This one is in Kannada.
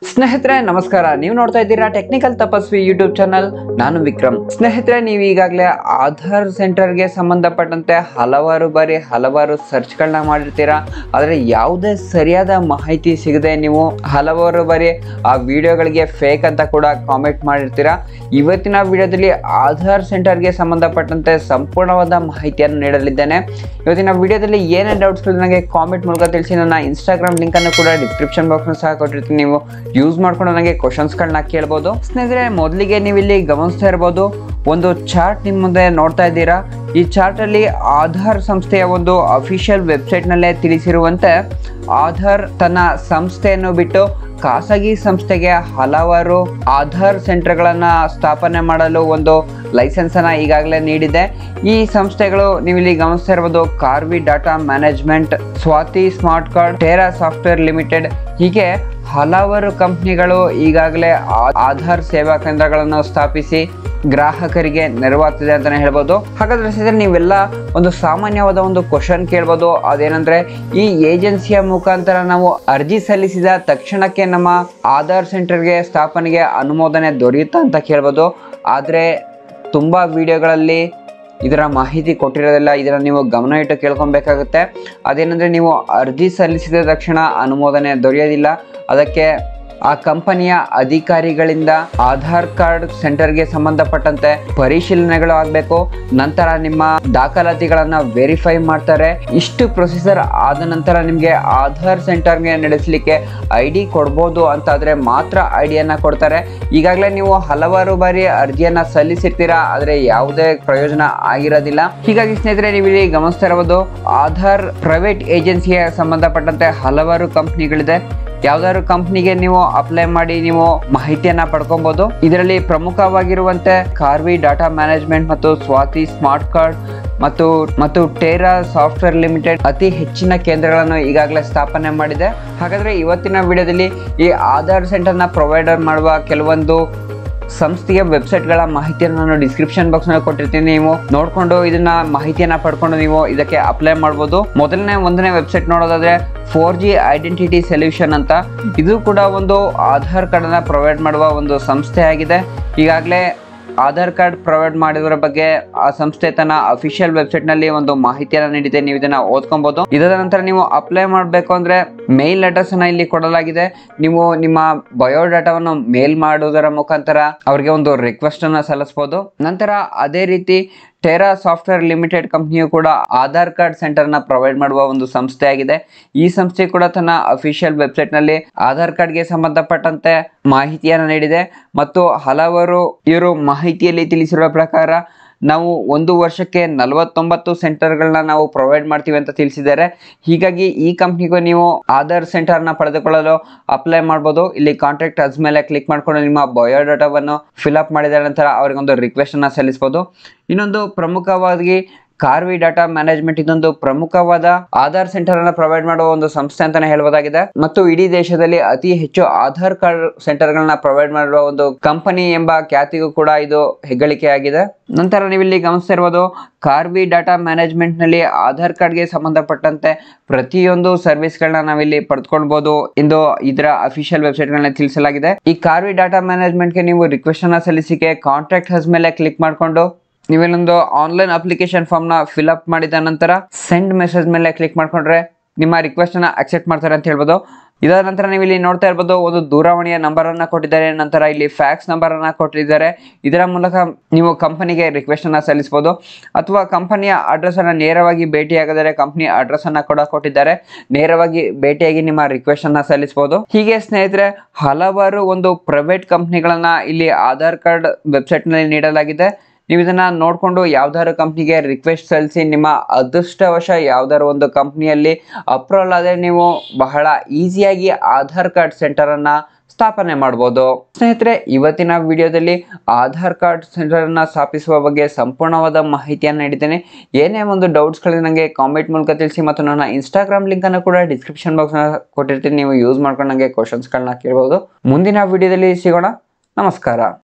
ಸ್ನೇಹಿತರೆ ನಮಸ್ಕಾರ ನೀವು ನೋಡ್ತಾ ಇದ್ದೀರಾ ಟೆಕ್ನಿಕಲ್ ತಪಸ್ವಿ ಯೂಟ್ಯೂಬ್ ಚಾನಲ್ ನಾನು ವಿಕ್ರಮ್ ಸ್ನೇಹಿತರೆ ನೀವು ಈಗಾಗಲೇ ಆಧಾರ್ ಸೆಂಟರ್ಗೆ ಸಂಬಂಧಪಟ್ಟಂತೆ ಹಲವಾರು ಬಾರಿ ಹಲವಾರು ಸರ್ಚ್ಗಳನ್ನ ಮಾಡಿರ್ತೀರಾ ಆದರೆ ಯಾವುದೇ ಸರಿಯಾದ ಮಾಹಿತಿ ಸಿಗದೆ ನೀವು ಹಲವಾರು ಬಾರಿ ಆ ವಿಡಿಯೋಗಳಿಗೆ ಫೇಕ್ ಅಂತ ಕೂಡ ಕಾಮೆಂಟ್ ಮಾಡಿರ್ತೀರಾ ಇವತ್ತಿನ ವಿಡಿಯೋದಲ್ಲಿ ಆಧಾರ್ ಸೆಂಟರ್ಗೆ ಸಂಬಂಧಪಟ್ಟಂತೆ ಸಂಪೂರ್ಣವಾದ ಮಾಹಿತಿಯನ್ನು ನೀಡಲಿದ್ದೇನೆ ಇವತ್ತಿನ ವಿಡಿಯೋದಲ್ಲಿ ಏನೇ ಡೌಟ್ಸ್ಗಳು ನನಗೆ ಕಾಮೆಂಟ್ ಮೂಲಕ ತಿಳಿಸಿ ನನ್ನ ಇನ್ಸ್ಟಾಗ್ರಾಮ್ ಲಿಂಕ್ ಅನ್ನು ಕೂಡ ಡಿಸ್ಕ್ರಿಪ್ಷನ್ ಬಾಕ್ಸ್ ಸಹ ಕೊಟ್ಟಿರ್ತೀನಿ ನೀವು ಯೂಸ್ ಮಾಡ್ಕೊಂಡು ನನಗೆ ಕ್ವಶನ್ಸ್ಗಳನ್ನ ಕೇಳ್ಬೋದು ಸ್ನೇಹಿತರೆ ಮೊದಲಿಗೆ ನೀವು ಇಲ್ಲಿ ಗಮನಿಸ್ತಾ ಇರ್ಬೋದು ಒಂದು ಚಾರ್ಟ್ ನಿಮ್ಮ ಮುಂದೆ ನೋಡ್ತಾ ಇದ್ದೀರಾ ಈ ಚಾರ್ಟ್ ಅಲ್ಲಿ ಆಧಾರ್ ಸಂಸ್ಥೆಯ ಒಂದು ಅಫಿಷಿಯಲ್ ವೆಬ್ಸೈಟ್ ನಲ್ಲೇ ತಿಳಿಸಿರುವಂತೆ ಆಧಾರ್ ತನ್ನ ಸಂಸ್ಥೆಯನ್ನು ಬಿಟ್ಟು ಖಾಸಗಿ ಸಂಸ್ಥೆಗೆ ಹಲವಾರು ಆಧಾರ್ ಸೆಂಟರ್ಗಳನ್ನ ಸ್ಥಾಪನೆ ಮಾಡಲು ಒಂದು ಲೈಸೆನ್ಸ್ ಅನ್ನ ಈಗಾಗಲೇ ನೀಡಿದೆ ಈ ಸಂಸ್ಥೆಗಳು ನೀವು ಇಲ್ಲಿ ಗಮನಿಸ್ತಾ ಇರ್ಬೋದು Karvy data management Swathi smart card Tera software limited ಹೀಗೆ ಹಲವಾರು ಕಂಪ್ನಿಗಳು ಈಗಾಗಲೇ ಆ- ಆಧಾರ್ ಸೇವಾ ಕೇಂದ್ರಗಳನ್ನು ಸ್ಥಾಪಿಸಿ ಗ್ರಾಹಕರಿಗೆ ನೆರವಾಗ್ತಿದೆ ಅಂತಾನೆ ಹೇಳ್ಬೋದು ಹಾಗಾದ್ರೆ ಸ್ನೇಹಿತರೆ ನೀವೆಲ್ಲ ಒಂದು ಸಾಮಾನ್ಯವಾದ ಒಂದು ಕ್ವಶನ್ ಕೇಳ್ಬೋದು ಅದೇನಂದ್ರೆ ಈ ಏಜೆನ್ಸಿಯ ಮುಖಾಂತರ ನಾವು ಅರ್ಜಿ ಸಲ್ಲಿಸಿದ ತಕ್ಷಣಕ್ಕೆ ನಮ್ಮ ಆಧಾರ್ ಸೆಂಟರ್ಗೆ ಸ್ಥಾಪನೆಗೆ ಅನುಮೋದನೆ ದೊರೆಯುತ್ತಾ ಅಂತ ಕೇಳ್ಬೋದು ಆದರೆ ತುಂಬ ವಿಡಿಯೋಗಳಲ್ಲಿ ಇದರ ಮಾಹಿತಿ ಕೊಟ್ಟಿರೋದಿಲ್ಲ ಇದರ ನೀವು ಗಮನ ಇಟ್ಟು ಕೇಳ್ಕೊಬೇಕಾಗುತ್ತೆ ಅದೇನೆಂದರೆ ನೀವು ಅರ್ಜಿ ಸಲ್ಲಿಸಿದ ತಕ್ಷಣ ಅನುಮೋದನೆ ದೊರೆಯೋದಿಲ್ಲ ಅದಕ್ಕೆ ಆ ಕಂಪನಿಯ ಅಧಿಕಾರಿಗಳಿಂದ ಆಧಾರ್ ಕಾರ್ಡ್ ಸೆಂಟರ್ಗೆ ಸಂಬಂಧಪಟ್ಟಂತೆ ಪರಿಶೀಲನೆಗಳು ಆಗಬೇಕು ನಂತರ ನಿಮ್ಮ ದಾಖಲಾತಿಗಳನ್ನ ವೆರಿಫೈ ಮಾಡ್ತಾರೆ ಇಷ್ಟು ಪ್ರೊಸೀಜರ್ ಆದ ನಂತರ ನಿಮಗೆ ಆಧಾರ್ ಸೆಂಟರ್ಗೆ ನಡೆಸಲಿಕ್ಕೆ ಐ ಡಿ ಕೊಡ್ಬೋದು ಅಂತಾದ್ರೆ ಮಾತ್ರ ಐ ಡಿಯನ್ನ ಕೊಡ್ತಾರೆ ಈಗಾಗಲೇ ನೀವು ಹಲವಾರು ಬಾರಿ ಅರ್ಜಿಯನ್ನ ಸಲ್ಲಿಸಿರ್ತೀರಾ ಆದರೆ ಯಾವುದೇ ಪ್ರಯೋಜನ ಆಗಿರೋದಿಲ್ಲ ಹೀಗಾಗಿ ಸ್ನೇಹಿತರೆ ನೀವು ಇಲ್ಲಿ ಗಮನಿಸ್ತಾ ಇರಬಹುದು ಆಧಾರ್ ಪ್ರೈವೇಟ್ ಏಜೆನ್ಸಿಗೆ ಸಂಬಂಧಪಟ್ಟಂತೆ ಹಲವಾರು ಕಂಪ್ನಿಗಳಿದೆ ಯಾವ್ದಾದ್ರು ಕಂಪ್ನಿಗೆ ನೀವು ಅಪ್ಲೈ ಮಾಡಿ ನೀವು ಮಾಹಿತಿಯನ್ನ ಪಡ್ಕೊಬಹುದು ಇದರಲ್ಲಿ ಪ್ರಮುಖವಾಗಿರುವಂತೆ ಕಾರ್ವಿ ಡಾಟಾ ಮ್ಯಾನೇಜ್ಮೆಂಟ್ ಮತ್ತು ಸ್ವಾತಿ ಸ್ಮಾರ್ಟ್ ಕಾರ್ಡ್ ಮತ್ತು ಮತ್ತು ಟೇರಾ ಸಾಫ್ಟ್ವೇರ್ ಲಿಮಿಟೆಡ್ ಅತಿ ಹೆಚ್ಚಿನ ಕೇಂದ್ರಗಳನ್ನು ಈಗಾಗಲೇ ಸ್ಥಾಪನೆ ಮಾಡಿದೆ ಹಾಗಾದ್ರೆ ಇವತ್ತಿನ ವಿಡಿಯೋದಲ್ಲಿ ಈ ಆಧಾರ್ ಸೆಂಟರ್ನ ಪ್ರೊವೈಡರ್ ಮಾಡುವ ಕೆಲವೊಂದು ಸಂಸ್ಥೆಯ ವೆಬ್ಸೈಟ್ಗಳ ಮಾಹಿತಿಯನ್ನು ನಾನು ಡಿಸ್ಕ್ರಿಪ್ಷನ್ ಬಾಕ್ಸ್ ನಲ್ಲಿ ಕೊಟ್ಟಿರ್ತೀನಿ ನೀವು ನೋಡ್ಕೊಂಡು ಇದನ್ನ ಮಾಹಿತಿಯನ್ನ ಪಡ್ಕೊಂಡು ನೀವು ಇದಕ್ಕೆ ಅಪ್ಲೈ ಮಾಡ್ಬೋದು ಮೊದಲನೇ ಒಂದನೇ ವೆಬ್ಸೈಟ್ ನೋಡೋದಾದ್ರೆ ಫೋರ್ ಜಿ ಐಡೆಂಟಿಟಿ ಸೊಲ್ಯೂಷನ್ ಅಂತ ಇದು ಕೂಡ ಒಂದು ಆಧಾರ್ ಕಾರ್ಡ್ ಅನ್ನ ಪ್ರೊವೈಡ್ ಮಾಡುವ ಒಂದು ಸಂಸ್ಥೆ ಆಗಿದೆ ಈಗಾಗಲೇ ಆಧಾರ್ ಕಾರ್ಡ್ ಪ್ರೊವೈಡ್ ಮಾಡಿದ್ರ ಬಗ್ಗೆ ಆ ಸಂಸ್ಥೆ ತನ್ನ ಅಫಿಷಿಯಲ್ ವೆಬ್ಸೈಟ್ ನಲ್ಲಿ ಒಂದು ಮಾಹಿತಿಯನ್ನ ನೀಡಿದೆ ನೀವು ಇದನ್ನ ಓದ್ಕೊಬಹುದು ಇದಾದ ನಂತರ ನೀವು ಅಪ್ಲೈ ಮಾಡಬೇಕು ಅಂದ್ರೆ ಮೇಲ್ ಅಡ್ರೆಸ್ ಅನ್ನ ಇಲ್ಲಿ ಕೊಡಲಾಗಿದೆ ನೀವು ನಿಮ್ಮ ಬಯೋಡಾಟಾವನ್ನು ಮೇಲ್ ಮಾಡುವುದರ ಮುಖಾಂತರ ಅವರಿಗೆ ಒಂದು ರಿಕ್ವೆಸ್ಟ್ ಅನ್ನ ಸಲ್ಲಿಸಬಹುದು ನಂತರ ಅದೇ ರೀತಿ ಟೆರಾ ಸಾಫ್ಟ್ವೇರ್ ಲಿಮಿಟೆಡ್ ಕಂಪ್ನಿಯು ಕೂಡ ಆಧಾರ್ ಕಾರ್ಡ್ ಸೆಂಟರ್ ನ ಪ್ರೊವೈಡ್ ಮಾಡುವ ಒಂದು ಸಂಸ್ಥೆ ಆಗಿದೆ ಈ ಸಂಸ್ಥೆ ಕೂಡ ತನ್ನ ಅಫಿಷಿಯಲ್ ವೆಬ್ಸೈಟ್ ನಲ್ಲಿ ಆಧಾರ್ ಕಾರ್ಡ್ಗೆ ಸಂಬಂಧಪಟ್ಟಂತೆ ಮಾಹಿತಿಯನ್ನು ನೀಡಿದೆ ಮತ್ತು ಹಲವಾರು ಇವರು ಮಾಹಿತಿಯಲ್ಲಿ ತಿಳಿಸಿರುವ ಪ್ರಕಾರ ನಾವು ಒಂದು ವರ್ಷಕ್ಕೆ ನಲವತ್ತೊಂಬತ್ತು ಸೆಂಟರ್ಗಳನ್ನ ನಾವು ಪ್ರೊವೈಡ್ ಮಾಡ್ತೀವಿ ಅಂತ ತಿಳಿಸಿದ್ದಾರೆ ಹೀಗಾಗಿ ಈ ಕಂಪ್ನಿಗೂ ನೀವು ಆಧಾರ್ ಸೆಂಟರ್ನ ಪಡೆದುಕೊಳ್ಳಲು ಅಪ್ಲೈ ಮಾಡ್ಬೋದು ಇಲ್ಲಿ ಕಾಂಟ್ಯಾಕ್ಟ್ ಅಸ್ ಮೇಲೆ ಕ್ಲಿಕ್ ಮಾಡ್ಕೊಂಡು ನಿಮ್ಮ ಬಯೋಡಾಟಾವನ್ನು ಫಿಲ್ ಅಪ್ ಮಾಡಿದ ನಂತರ ಅವರಿಗೊಂದು ರಿಕ್ವೆಸ್ಟ್ ಅನ್ನ ಸಲ್ಲಿಸಬಹುದು ಇನ್ನೊಂದು ಪ್ರಮುಖವಾಗಿ ಕಾರ್ವಿ ಡಾಟಾ ಮ್ಯಾನೇಜ್ಮೆಂಟ್ ಇದೊಂದು ಪ್ರಮುಖವಾದ ಆಧಾರ್ ಸೆಂಟರ್ ಅನ್ನ ಪ್ರೊವೈಡ್ ಮಾಡುವ ಒಂದು ಸಂಸ್ಥೆ ಅಂತಾನೆ ಹೇಳಬಹುದಾಗಿದೆ ಮತ್ತು ಇಡೀ ದೇಶದಲ್ಲಿ ಅತಿ ಹೆಚ್ಚು ಆಧಾರ್ ಕಾರ್ಡ್ ಸೆಂಟರ್ ಗಳನ್ನ ಪ್ರೊವೈಡ್ ಮಾಡುವ ಒಂದು ಕಂಪನಿ ಎಂಬ ಖ್ಯಾತಿಗೂ ಕೂಡ ಇದು ಹೆಗ್ಗಳಿಕೆಯಾಗಿದೆ ನಂತರ ನೀವು ಇಲ್ಲಿ ಗಮನಿಸ್ತಾ ಇರ್ಬೋದು ಕಾರ್ವಿ ಡಾಟಾ ಮ್ಯಾನೇಜ್ಮೆಂಟ್ ನಲ್ಲಿ ಆಧಾರ್ ಕಾರ್ಡ್ಗೆ ಸಂಬಂಧಪಟ್ಟಂತೆ ಪ್ರತಿಯೊಂದು ಸರ್ವಿಸ್ಗಳನ್ನ ನಾವಿಲ್ಲಿ ಪಡೆದುಕೊಳ್ಬಹುದು ಎಂದು ಇದರ ಅಫಿಷಿಯಲ್ ವೆಬ್ಸೈಟ್ ಗಳನ್ನ ತಿಳಿಸಲಾಗಿದೆ ಈ ಕಾರ್ವಿ ಡಾಟಾ ಮ್ಯಾನೇಜ್ಮೆಂಟ್ಗೆ ನೀವು ರಿಕ್ವೆಸ್ಟ್ ಅನ್ನ ಸಲ್ಲಿಸಿಕೆ ಕಾಂಟ್ಯಾಕ್ಟ್ ಹಸ್ ಮೇಲೆ ಕ್ಲಿಕ್ ಮಾಡಿಕೊಂಡು ನೀವೇನೊಂದು ಆನ್ಲೈನ್ ಅಪ್ಲಿಕೇಶನ್ ಫಾರ್ಮ್ ನ ಫಿಲ್ ಅಪ್ ಮಾಡಿದ ನಂತರ ಸೆಂಡ್ ಮೆಸೇಜ್ ಮೇಲೆ ಕ್ಲಿಕ್ ಮಾಡ್ಕೊಂಡ್ರೆ ನಿಮ್ಮ ರಿಕ್ವೆಸ್ಟ್ ಅನ್ನ ಅಕ್ಸೆಪ್ಟ್ ಮಾಡ್ತಾರೆ ಅಂತ ಹೇಳ್ಬೋದು ಇದಾದ ನಂತರ ನೀವು ಇಲ್ಲಿ ನೋಡ್ತಾ ಇರ್ಬೋದು ಒಂದು ದೂರವಾಣಿಯ ನಂಬರ್ ಅನ್ನ ಕೊಟ್ಟಿದ್ದಾರೆ ನಂತರ ಇಲ್ಲಿ ಫ್ಯಾಕ್ಸ್ ನಂಬರ್ ಅನ್ನ ಕೊಟ್ಟಿದ್ದಾರೆ ಇದರ ಮೂಲಕ ನೀವು ಕಂಪನಿಗೆ ರಿಕ್ವೆಸ್ಟ್ ಅನ್ನ ಸಲ್ಲಿಸಬಹುದು ಅಥವಾ ಕಂಪನಿಯ ಅಡ್ರೆಸ್ ಅನ್ನ ನೇರವಾಗಿ ಭೇಟಿಯಾಗದರೆ ಕಂಪನಿ ಅಡ್ರೆಸ್ ಅನ್ನ ಕೂಡ ಕೊಟ್ಟಿದ್ದಾರೆ ನೇರವಾಗಿ ಭೇಟಿಯಾಗಿ ನಿಮ್ಮ ರಿಕ್ವೆಸ್ಟ್ ಅನ್ನ ಸಲ್ಲಿಸಬಹುದು ಹೀಗೆ ಸ್ನೇಹಿತರೆ ಹಲವಾರು ಒಂದು ಪ್ರೈವೇಟ್ ಕಂಪ್ನಿಗಳನ್ನ ಇಲ್ಲಿ ಆಧಾರ್ ಕಾರ್ಡ್ ವೆಬ್ಸೈಟ್ ನಲ್ಲಿ ನೀಡಲಾಗಿದೆ ನೀವು ಇದನ್ನ ನೋಡ್ಕೊಂಡು ಯಾವ್ದಾದ್ರು ಕಂಪ್ನಿಗೆ ರಿಕ್ವೆಸ್ಟ್ ಸಲ್ಲಿಸಿ ನಿಮ್ಮ ಅದೃಷ್ಟವಶ ಯಾವ್ದಾದ್ರು ಒಂದು ಕಂಪ್ನಿಯಲ್ಲಿ ಅಪ್ರೂವಲ್ ಆದ್ರೆ ನೀವು ಬಹಳ ಈಸಿಯಾಗಿ ಆಧಾರ್ ಕಾರ್ಡ್ ಸೆಂಟರ್ ಅನ್ನ ಸ್ಥಾಪನೆ ಮಾಡ್ಬೋದು ಸ್ನೇಹಿತರೆ ಇವತ್ತಿನ ವಿಡಿಯೋದಲ್ಲಿ ಆಧಾರ್ ಕಾರ್ಡ್ ಸೆಂಟರ್ ಅನ್ನ ಸ್ಥಾಪಿಸುವ ಬಗ್ಗೆ ಸಂಪೂರ್ಣವಾದ ಮಾಹಿತಿಯನ್ನು ನೀಡಿದ್ದೇನೆ ಏನೇ ಒಂದು ಡೌಟ್ಸ್ಗಳಿದೆ ನನಗೆ ಕಾಮೆಂಟ್ ಮೂಲಕ ತಿಳಿಸಿ ಮತ್ತು ನನ್ನ ಇನ್ಸ್ಟಾಗ್ರಾಮ್ ಲಿಂಕ್ ಅನ್ನು ಕೂಡ ಡಿಸ್ಕ್ರಿಪ್ಷನ್ ಬಾಕ್ಸ್ ಕೊಟ್ಟಿರ್ತೀನಿ ನೀವು ಯೂಸ್ ಮಾಡ್ಕೊಂಡು ನನಗೆ ಕ್ವಶನ್ಸ್ಗಳನ್ನ ಕೇಳ್ಬೋದು ಮುಂದಿನ ವಿಡಿಯೋದಲ್ಲಿ ಸಿಗೋಣ ನಮಸ್ಕಾರ